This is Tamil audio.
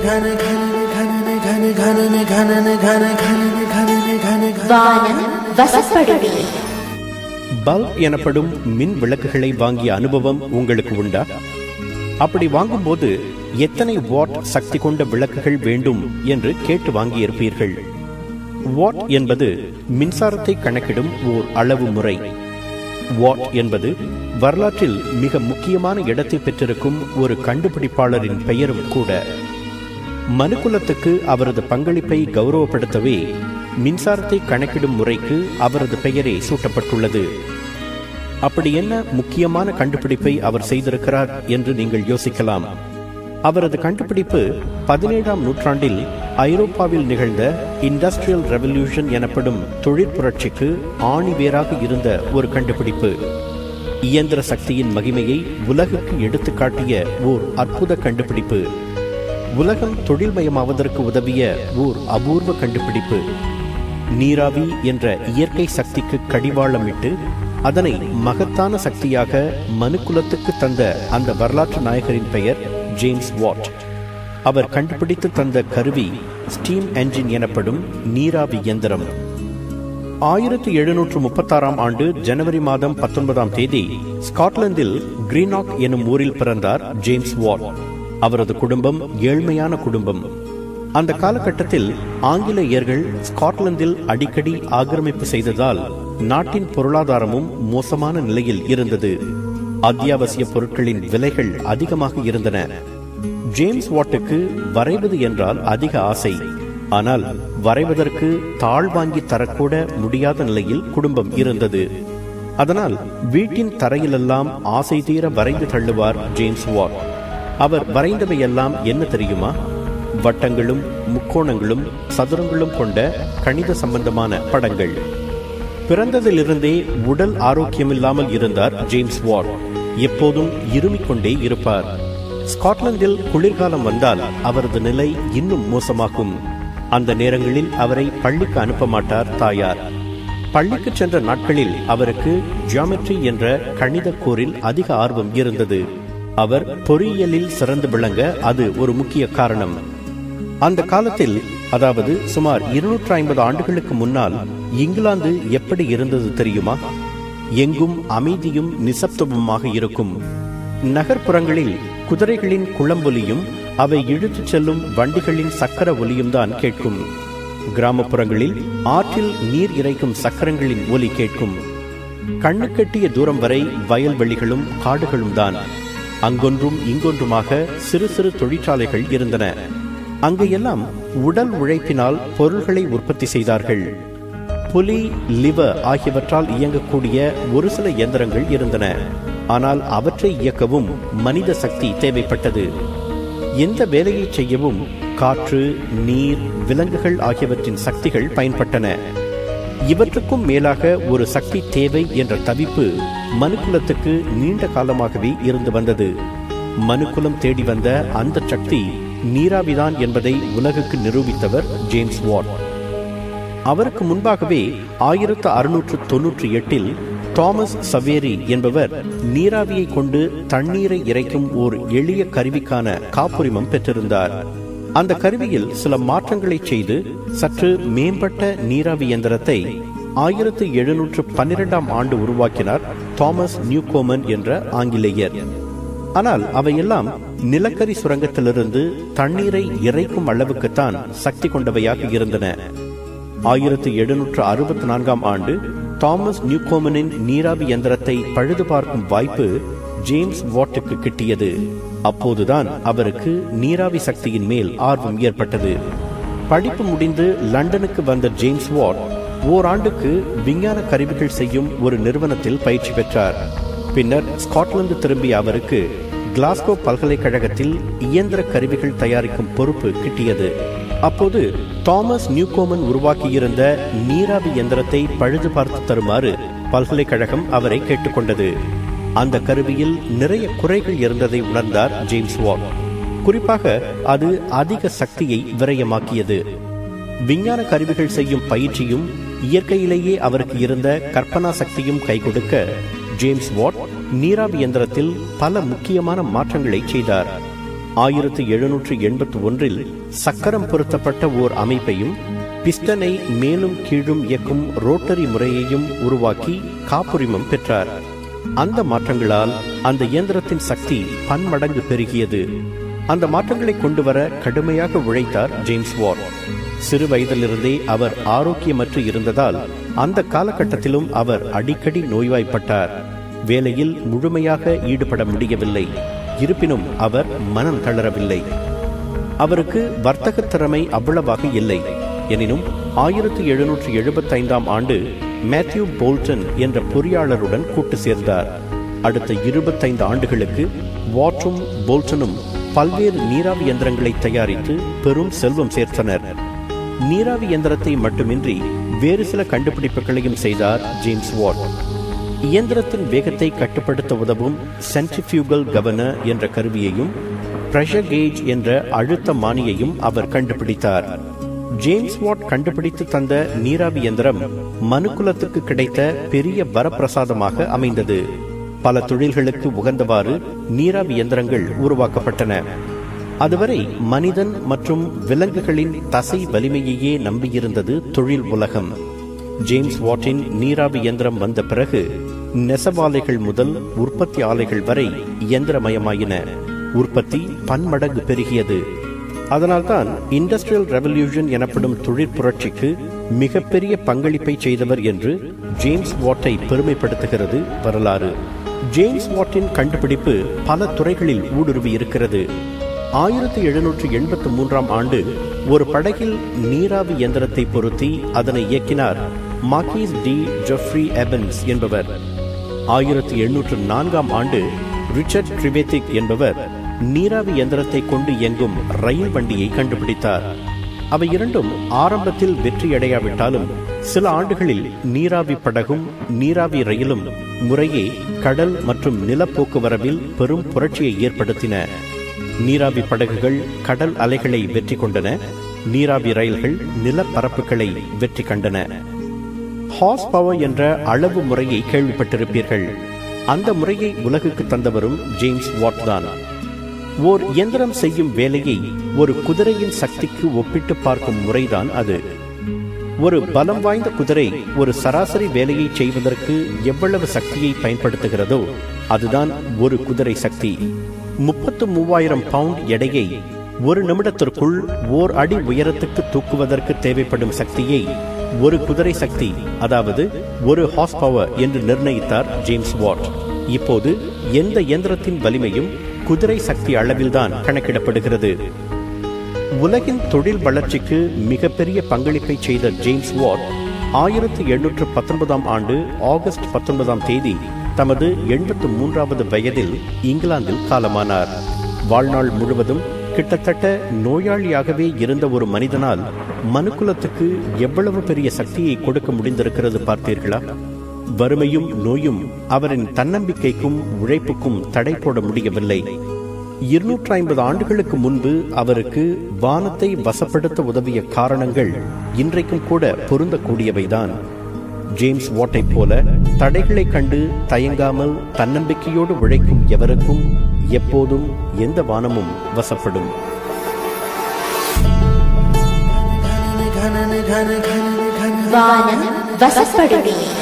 வானம் வசப்படுமே பல்ப் எனப்படும் மின் விளக்குகளை வாங்கிய அனுபவம் உங்களுக்கு உண்டா அப்படி வாங்கும்போது எத்தனை வாட் சக்தி கொண்ட விளக்குகள் வேண்டும் என்று கேட்டு வாங்கியிருப்பீர்கள் வாட் என்பது மின்சாரத்தை கணக்கிடும் ஓர் அளவு முறை வாட் என்பது வரலாற்றில் மிக முக்கியமான இடத்தை பெற்றிருக்கும் ஒரு கண்டுபிடிப்பாளரின் பெயரும் கூட மனுக்குலத்துக்கு அவரது பங்களிப்பை கௌரவப்படுத்தவே மின்சாரத்தை கணக்கிடும் முறைக்கு அவரது பெயரே சூட்டப்பட்டுள்ளது அப்படி என்ன முக்கியமான கண்டுபிடிப்பை அவர் செய்திருக்கிறார் என்று நீங்கள் யோசிக்கலாம் அவரது கண்டுபிடிப்பு பதினேழாம் நூற்றாண்டில் ஐரோப்பாவில் நிகழ்ந்த இண்டஸ்ட்ரியல் ரெவல்யூஷன் எனப்படும் தொழிற்புரட்சிக்கு ஆணிவேராக இருந்த ஒரு கண்டுபிடிப்பு இயந்திர சக்தியின் மகிமையை உலகுக்கு எடுத்துக்காட்டிய ஓர் அற்புத கண்டுபிடிப்பு உலகம் தொழில்மயமாவதற்கு உதவிய ஓர் அபூர்வ கண்டுபிடிப்பு நீராவி என்ற இயற்கை சக்திக்கு கடிவாளமிட்டு அதனை மகத்தான சக்தியாக மனுக்குலத்துக்கு தந்த அந்த வரலாற்று நாயகரின் பெயர் ஜேம்ஸ் வாட் அவர் கண்டுபிடித்து தந்த கருவி ஸ்டீம் என்ஜின் எனப்படும் நீராவி இயந்திரம் ஆயிரத்தி எழுநூற்று முப்பத்தாறாம் ஆண்டு ஜனவரி மாதம் பத்தொன்பதாம் தேதி ஸ்காட்லாந்தில் கிரீனாக் எனும் ஊரில் பிறந்தார் ஜேம்ஸ் வாட் அவரது குடும்பம் ஏழ்மையான குடும்பம் அந்த காலகட்டத்தில் ஆங்கிலேயர்கள் ஸ்காட்லாந்தில் அடிக்கடி ஆக்கிரமிப்பு செய்ததால் நாட்டின் பொருளாதாரமும் மோசமான நிலையில் இருந்தது அத்தியாவசிய பொருட்களின் விலைகள் அதிகமாக இருந்தன ஜேம்ஸ் வாட்டுக்கு வரைவது என்றால் அதிக ஆசை ஆனால் வரைவதற்கு தாழ் வாங்கி தரக்கூட முடியாத நிலையில் குடும்பம் இருந்தது அதனால் வீட்டின் தரையிலெல்லாம் ஆசை தீர வரைந்து தள்ளுவார் ஜேம்ஸ் வாட் அவர் வரைந்தவையெல்லாம் என்ன தெரியுமா வட்டங்களும் முக்கோணங்களும் சதுரங்களும் கொண்ட கணித சம்பந்தமான படங்கள் பிறந்ததிலிருந்தே உடல் ஆரோக்கியமில்லாமல் இருந்தார் ஜேம்ஸ் வாட் எப்போதும் இருமிக் கொண்டே இருப்பார் ஸ்காட்லாந்தில் குளிர்காலம் வந்தால் அவரது நிலை இன்னும் மோசமாகும் அந்த நேரங்களில் அவரை பள்ளிக்கு அனுப்ப மாட்டார் தாயார் பள்ளிக்கு சென்ற நாட்களில் அவருக்கு ஜியாமெட்ரி என்ற கணித கூறில் அதிக ஆர்வம் இருந்தது அவர் பொறியியலில் சிறந்து விளங்க அது ஒரு முக்கிய காரணம் அந்த காலத்தில் அதாவது சுமார் இருநூற்றி ஐம்பது ஆண்டுகளுக்கு முன்னால் இங்கிலாந்து எப்படி இருந்தது தெரியுமா எங்கும் அமைதியும் நிசப்தமுமாக இருக்கும் நகர்ப்புறங்களில் குதிரைகளின் குளம்பொலியும் அவை இழுத்துச் செல்லும் வண்டிகளின் சக்கர ஒலியும் தான் கேட்கும் கிராமப்புறங்களில் ஆற்றில் நீர் இறைக்கும் சக்கரங்களின் ஒலி கேட்கும் கண்ணுக்கெட்டிய தூரம் வரை வயல்வெளிகளும் காடுகளும் தான் அங்கொன்றும் இங்கொன்றுமாக சிறு சிறு தொழிற்சாலைகள் இருந்தன அங்கையெல்லாம் உடல் உழைப்பினால் பொருள்களை உற்பத்தி செய்தார்கள் புலி லிவர் ஆகியவற்றால் இயங்கக்கூடிய ஒரு சில இயந்திரங்கள் இருந்தன ஆனால் அவற்றை இயக்கவும் மனித சக்தி தேவைப்பட்டது எந்த வேலையை செய்யவும் காற்று நீர் விலங்குகள் ஆகியவற்றின் சக்திகள் பயன்பட்டன இவற்றுக்கும் மேலாக ஒரு சக்தி தேவை என்ற தவிப்பு மனுக்குலத்துக்கு நீண்ட காலமாகவே இருந்து வந்தது மனுக்குலம் தேடி வந்த அந்த சக்தி நீராவிதான் என்பதை உலகுக்கு நிரூபித்தவர் ஜேம்ஸ் வாட் அவருக்கு முன்பாகவே ஆயிரத்து அறுநூற்று தொன்னூற்றி எட்டில் தாமஸ் சவேரி என்பவர் நீராவியை கொண்டு தண்ணீரை இறைக்கும் ஓர் எளிய கருவிக்கான காப்புரிமம் பெற்றிருந்தார் அந்த கருவியில் சில மாற்றங்களை செய்து சற்று மேம்பட்ட நீராவி இயந்திரத்தை ஆயிரத்து எழுநூற்று பன்னிரெண்டாம் ஆண்டு உருவாக்கினார் தாமஸ் நியூகோமன் என்ற ஆங்கிலேயர் ஆனால் அவையெல்லாம் நிலக்கரி சுரங்கத்திலிருந்து தண்ணீரை இறைக்கும் அளவுக்குத்தான் சக்தி கொண்டவையாக இருந்தன ஆயிரத்து எழுநூற்று அறுபத்தி நான்காம் ஆண்டு தாமஸ் நியூகோமனின் நீராவி எந்திரத்தை பழுது பார்க்கும் வாய்ப்பு ஜேம்ஸ் வாட்டுக்கு கிட்டியது அப்போதுதான் அவருக்கு நீராவி சக்தியின் மேல் ஆர்வம் ஏற்பட்டது படிப்பு முடிந்து லண்டனுக்கு வந்த ஜேம்ஸ் வாட் ஓராண்டுக்கு விஞ்ஞான கருவிகள் செய்யும் ஒரு நிறுவனத்தில் பயிற்சி பெற்றார் பின்னர் ஸ்காட்லாந்து திரும்பிய அவருக்கு கிளாஸ்கோ பல்கலைக்கழகத்தில் இயந்திர கருவிகள் தயாரிக்கும் பொறுப்பு கிட்டியது அப்போது தாமஸ் நியூகோமன் உருவாக்கியிருந்த நீராவி எந்திரத்தை பழுது பார்த்து தருமாறு பல்கலைக்கழகம் அவரை கேட்டுக்கொண்டது அந்த கருவியில் நிறைய குறைகள் இருந்ததை உணர்ந்தார் ஜேம்ஸ் வாட் குறிப்பாக அது அதிக சக்தியை விரயமாக்கியது விஞ்ஞான கருவிகள் செய்யும் பயிற்சியும் இயற்கையிலேயே அவருக்கு இருந்த கற்பனா சக்தியும் கை கொடுக்க ஜேம்ஸ் வாட் நீராவி எந்திரத்தில் பல முக்கியமான மாற்றங்களை செய்தார் ஆயிரத்தி எழுநூற்று எண்பத்தி ஒன்றில் சக்கரம் பொருத்தப்பட்ட ஓர் அமைப்பையும் பிஸ்டனை மேலும் கீழும் இயக்கும் ரோட்டரி முறையையும் உருவாக்கி காப்புரிமம் பெற்றார் அந்த மாற்றங்களால் அந்த இயந்திரத்தின் சக்தி பன்மடங்கு பெருகியது அந்த மாற்றங்களை கொண்டு வர கடுமையாக உழைத்தார் ஜேம்ஸ் வாட் சிறு வயதிலிருந்தே அவர் ஆரோக்கியமற்று இருந்ததால் அந்த காலகட்டத்திலும் அவர் அடிக்கடி நோய்வாய்ப்பட்டார் வேலையில் முழுமையாக ஈடுபட முடியவில்லை இருப்பினும் அவர் மனம் தளரவில்லை அவருக்கு வர்த்தக திறமை அவ்வளவாக இல்லை எனினும் ஆயிரத்தி எழுநூற்றி எழுபத்தைந்தாம் ஆண்டு மேத்யூ போல்டன் என்ற பொறியாளருடன் கூட்டு சேர்ந்தார் அடுத்த இருபத்தைந்து ஆண்டுகளுக்கு வாட்டும் போல்டனும் பல்வேறு நீராவி இயந்திரங்களை தயாரித்து பெரும் செல்வம் சேர்த்தனர் நீராவி இயந்திரத்தை மட்டுமின்றி வேறு சில கண்டுபிடிப்புகளையும் செய்தார் ஜேம்ஸ் வாட் இயந்திரத்தின் வேகத்தை கட்டுப்படுத்த உதவும் சென்ட்ரிஃபியூகல் கவர்னர் என்ற கருவியையும் பிரஷர் கேஜ் என்ற அழுத்த மானியையும் அவர் கண்டுபிடித்தார் ஜேம்ஸ் வாட் கண்டுபிடித்து தந்த நீராவி இயந்திரம் மனுக்குலத்துக்கு கிடைத்த பெரிய வரப்பிரசாதமாக அமைந்தது பல தொழில்களுக்கு உகந்தவாறு நீராவி இயந்திரங்கள் உருவாக்கப்பட்டன அதுவரை மனிதன் மற்றும் விலங்குகளின் தசை வலிமையையே நம்பியிருந்தது தொழில் உலகம் ஜேம்ஸ் வாட்டின் நீராவி இயந்திரம் வந்த பிறகு நெசவாலைகள் முதல் உற்பத்தி ஆலைகள் வரை இயந்திரமயமாயின உற்பத்தி பன்மடங்கு பெருகியது அதனால்தான் இண்டஸ்ட்ரியல் ரெவல்யூஷன் எனப்படும் தொழிற் புரட்சிக்கு மிகப்பெரிய பங்களிப்பை செய்தவர் என்று ஜேம்ஸ் வாட்டை பெருமைப்படுத்துகிறது வரலாறு ஜேம்ஸ் வாட்டின் கண்டுபிடிப்பு பல துறைகளில் ஊடுருவி இருக்கிறது ஆயிரத்தி எழுநூற்று எண்பத்தி மூன்றாம் ஆண்டு ஒரு படகில் நீராவி இயந்திரத்தை பொருத்தி அதனை இயக்கினார் மார்க்கீஸ் டி ஜெஃப்ரி எபன்ஸ் என்பவர் ஆயிரத்தி எண்ணூற்று நான்காம் ஆண்டு ரிச்சர்ட் ட்ரிவேத்திக் என்பவர் நீராவி இயந்திரத்தை கொண்டு இயங்கும் ரயில் வண்டியை கண்டுபிடித்தார் அவை இரண்டும் ஆரம்பத்தில் வெற்றியடையாவிட்டாலும் சில ஆண்டுகளில் நீராவி படகும் நீராவி ரயிலும் முறையே கடல் மற்றும் நிலப்போக்குவரவில் பெரும் புரட்சியை ஏற்படுத்தின நீராவி படகுகள் கடல் அலைகளை வெற்றி கொண்டன நீராவி ரயில்கள் நிலப்பரப்புகளை வெற்றி கண்டன ஹார்ஸ் பவர் என்ற அளவு முறையை கேள்விப்பட்டிருப்பீர்கள் அந்த முறையை உலகுக்கு தந்தவரும் ஜேம்ஸ் வாட் தான் ஓர் இயந்திரம் செய்யும் வேலையை ஒரு குதிரையின் சக்திக்கு ஒப்பிட்டு பார்க்கும் முறைதான் அது ஒரு பலம் வாய்ந்த குதிரை ஒரு சராசரி வேலையை செய்வதற்கு எவ்வளவு சக்தியை பயன்படுத்துகிறதோ அதுதான் ஒரு குதிரை சக்தி முப்பத்து மூவாயிரம் பவுண்ட் எடையை ஒரு நிமிடத்திற்குள் ஓர் அடி உயரத்துக்கு தூக்குவதற்கு தேவைப்படும் சக்தியை ஒரு குதிரை சக்தி அதாவது ஒரு ஹார்ஸ் பவர் என்று நிர்ணயித்தார் ஜேம்ஸ் வாட் இப்போது எந்த இயந்திரத்தின் வலிமையும் குதிரை சக்தி அளவில்தான் கணக்கிடப்படுகிறது உலகின் தொழில் வளர்ச்சிக்கு மிகப்பெரிய பங்களிப்பை செய்த ஜேம்ஸ் வாட் ஆயிரத்தி எண்ணூற்று பத்தொன்பதாம் ஆண்டு ஆகஸ்ட் பத்தொன்பதாம் தேதி தமது எண்பத்து மூன்றாவது வயதில் இங்கிலாந்தில் காலமானார் வாழ்நாள் முழுவதும் கிட்டத்தட்ட நோயாளியாகவே இருந்த ஒரு மனிதனால் மனுக்குலத்துக்கு எவ்வளவு பெரிய சக்தியை கொடுக்க முடிந்திருக்கிறது பார்த்தீர்களா வறுமையும் நோயும் அவரின் தன்னம்பிக்கைக்கும் உழைப்புக்கும் தடை போட முடியவில்லை இருநூற்றி ஐம்பது ஆண்டுகளுக்கு முன்பு அவருக்கு வானத்தை வசப்படுத்த உதவிய காரணங்கள் இன்றைக்கும் கூட பொருந்தக்கூடியவைதான் ஜேம்ஸ் வாட்டை போல தடைகளை கண்டு தயங்காமல் தன்னம்பிக்கையோடு உழைக்கும் எவருக்கும் எப்போதும் எந்த வானமும் வசப்படும் வானம் வசப்படுமே